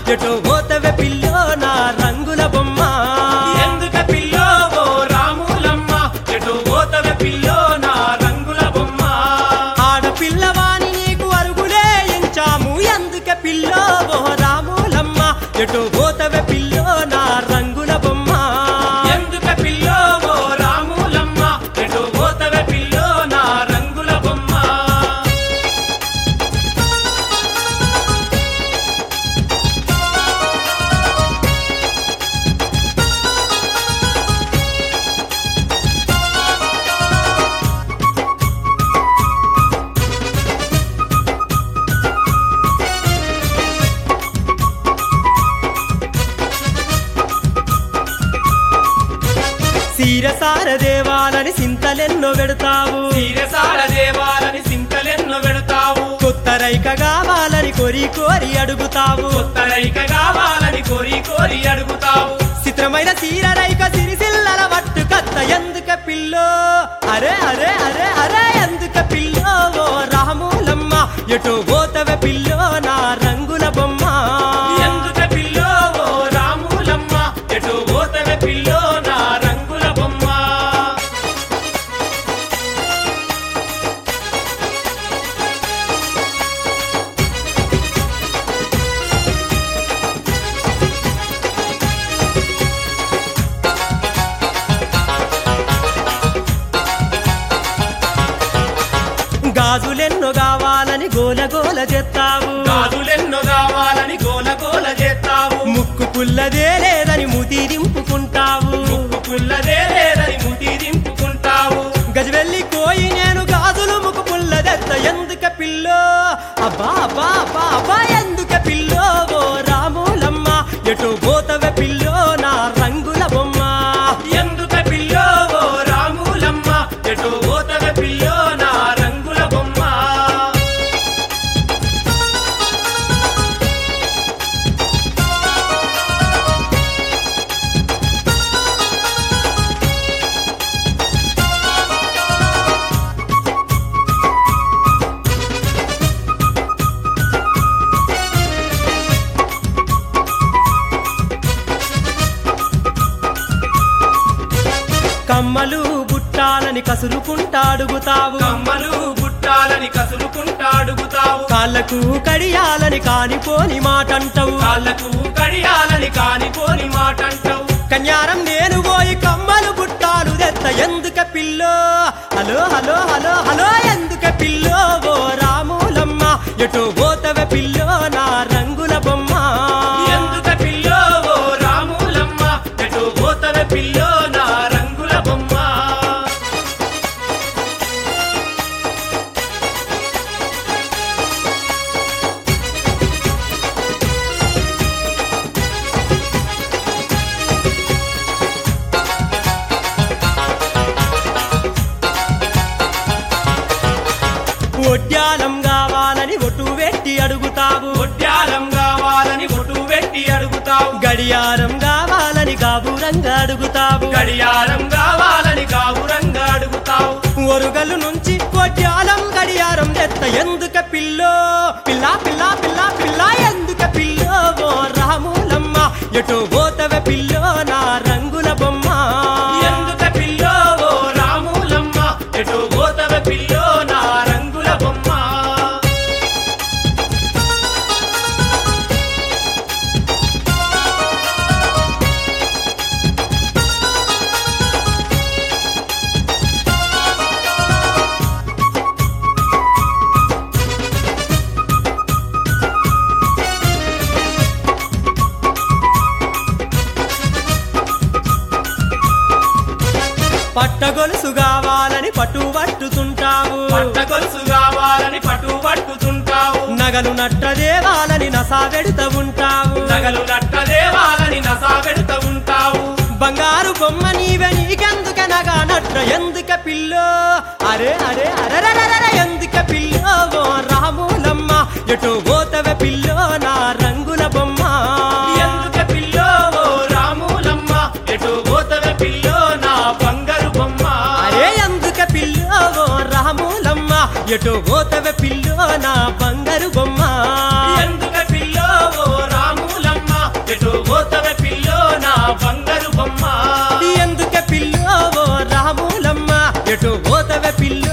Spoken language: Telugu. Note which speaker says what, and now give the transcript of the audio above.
Speaker 1: ఎటో పోతవే పిల్లో నా రంగుల బొమ్మ
Speaker 2: ఎందుక పిల్లో ఓ రాములమ్మ ఎటు పోతవే పిల్లో నా రంగుల బొమ్మ
Speaker 1: ఆడపిల్లవాని నీకు అరుగులే ఎంచాము ఎందుకే పిల్లో ఓ రాములమ్మ ఎటో పోతవే పిల్లో నా రంగుల బొమ్మ
Speaker 2: ఎందుక పిల్లో ఓ రాములమ్మ ఎటు పోతవే పిల్లో నా రంగుల బొమ్మ
Speaker 1: సీరసార దేవాలని సింతలెన్నో పెడతావు
Speaker 2: తీరసాల దేవాలని సింతలెన్నో పెడతావు
Speaker 1: కొత్త రైక కావాలని కోరి కోరి అడుగుతావు
Speaker 2: కొత్త రైక కావాలని కోరి కోరి అడుగుతావు
Speaker 1: చిత్రమైన సీర రైక సిరిసిల్లల వట్టు కత్త ఎందుక పిల్లో అరే అరే అరే అరే ఎందుక పిల్లో ఓ రాములమ్మ ఎటో పోతవే పిల్లో నా రంగుల బొమ్మ
Speaker 2: ఎందుక పిల్లో ఓ రాములమ్మ ఎటు పోతవే పిల్లో నా రంగుల బొమ్మ
Speaker 1: గాజులెన్నో కావాలని గోల గోల చేస్తావు
Speaker 2: గాజులెన్నో కావాలని గోల గోల చేస్తావు
Speaker 1: ముక్కు పుల్లదే లేదని ముతి దింపుకుంటావు
Speaker 2: ముక్కు పుల్లదే లేదని ముటి దింపుకుంటావు
Speaker 1: గజవెల్లి కోయి నేను గాజులు ముక్కు పుల్లదెత్త ఎందుక పిల్లో అబ్బా అబ్బా అబ్బా అబ్బా ఎందుక పిల్లో ఓ రాములమ్మ ఎటు పోతవే పిల్లో నా రంగుల బొమ్మ
Speaker 2: ఎందుక పిల్లో ఓ రాములమ్మ ఎటు పోతవే పిల్లో నా రంగుల బొమ్మ
Speaker 1: కమ్మలు బుట్టాలని కసురుకుంటా అడుగుతావు
Speaker 2: కమ్మలు బుట్టాలని కసురుకుంటా అడుగుతావు
Speaker 1: కాళ్ళకు కడియాలని కానిపోని మాటంటావు
Speaker 2: కాళ్ళకు కడియాలని కానిపోని మాటంటావు
Speaker 1: కన్యారం నేను పోయి కమ్మలు బుట్టాలు తెత్త ఎందుక పిల్లో హలో హలో హలో హలో ఎందుక పిల్లో ఓ రాములమ్మ ఎటు పోతవే పిల్లో నా రంగుల బొమ్మ
Speaker 2: ఎందుక పిల్లో ఓ రాములమ్మ ఎటు పోతవే పిల్లో నా రంగుల బొమ్మ
Speaker 1: ఒడ్యాలం కావాలని ఒటు పెట్టి అడుగుతావు
Speaker 2: ఒడ్యాలం కావాలని ఒటు పెట్టి అడుగుతావు
Speaker 1: గడియారం కావాలని గాబురంగా అడుగుతావు
Speaker 2: గడియారం కావాలని కావురంగా అడుగుతావు
Speaker 1: ఒరుగలు నుంచి కొట్యాలం గడియారం తెత్త ఎందుక పిల్లో పిల్ల పిల్ల పిల్ల పిల్ల ఎందుక పిల్లో ఓ రాములమ్మ ఎటు పోతవే పిల్లో నా రంగుల బొమ్మ
Speaker 2: ఎందుక పిల్లో ఓ రాములమ్మ ఎటు పోతవే పిల్లో నా రంగుల బొమ్మ
Speaker 1: పట్టగొలుసు కావాలని పట్టు పట్టుతుంటావు
Speaker 2: పట్ట గొలుసు కావాలని పట్టు పట్టుతుంటావు
Speaker 1: నగలు నట్ట దేవాలని నసా వెడుత ఉంటావు
Speaker 2: నగలు నట్ట దేవాలని నసా పెడుతూ ఉంటావు
Speaker 1: బంగారు బొమ్మ నీవే నీకెందుక నగా నట్ట ఎందుక పిల్లో అరే అరే అరరరర ఎందుక పిల్లో ఓ రాములమ్మ ఎటు పోతవే పిల్లో నా రంగుల బొమ్మ
Speaker 2: ఎందుక పిల్లో ఓ రాములమ్మ ఎటు పోతవే పిల్లో నా బంగారు బొమ్మ
Speaker 1: అరే ఎందుక పిల్లో ఓ రాములమ్మ ఎటు పోతవే పిల్లో నా బంగారు బొమ్మ
Speaker 2: ఎందుక పిల్లో ఓ రాములమ్మ
Speaker 1: పోతవే పిల్లో